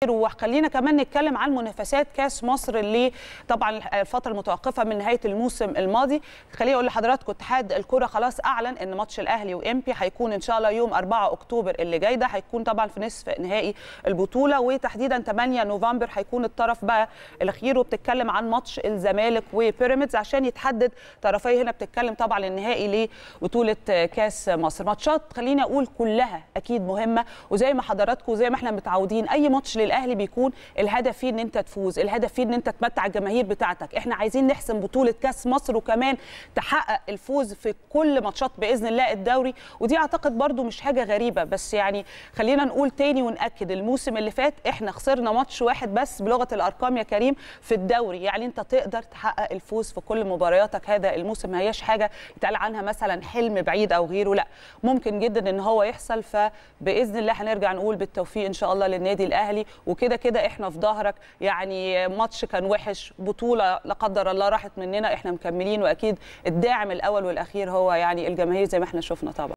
كتير وخلينا كمان نتكلم عن منافسات كاس مصر اللي طبعا الفتره المتوقفه من نهايه الموسم الماضي خليني اقول لحضراتكم اتحاد الكره خلاص اعلن ان ماتش الاهلي وامبي هيكون ان شاء الله يوم 4 اكتوبر اللي جاي ده هيكون طبعا في نصف نهائي البطوله وتحديدا 8 نوفمبر هيكون الطرف بقى الاخير وبتتكلم عن ماتش الزمالك وبيراميدز عشان يتحدد طرفي هنا بتتكلم طبعا النهائي لبطوله كاس مصر ماتشات خليني اقول كلها اكيد مهمه وزي ما حضراتكم وزي ما احنا متعودين اي ماتش للاهلي بيكون الهدف فيه ان انت تفوز الهدف فيه ان انت تمتع الجماهير بتاعتك احنا عايزين نحسم بطوله كاس مصر وكمان تحقق الفوز في كل ماتشات باذن الله الدوري ودي اعتقد برضو مش حاجه غريبه بس يعني خلينا نقول تاني وناكد الموسم اللي فات احنا خسرنا ماتش واحد بس بلغه الارقام يا كريم في الدوري يعني انت تقدر تحقق الفوز في كل مبارياتك هذا الموسم ما هياش حاجه يتقال عنها مثلا حلم بعيد او غيره لا ممكن جدا ان هو يحصل فباذن الله هنرجع نقول بالتوفيق ان شاء الله للنادي الاهلي وكده كده احنا في ظهرك يعني ماتش كان وحش بطوله لا قدر الله راحت مننا احنا مكملين واكيد الداعم الاول والاخير هو يعني الجماهير زي ما احنا شفنا طبعا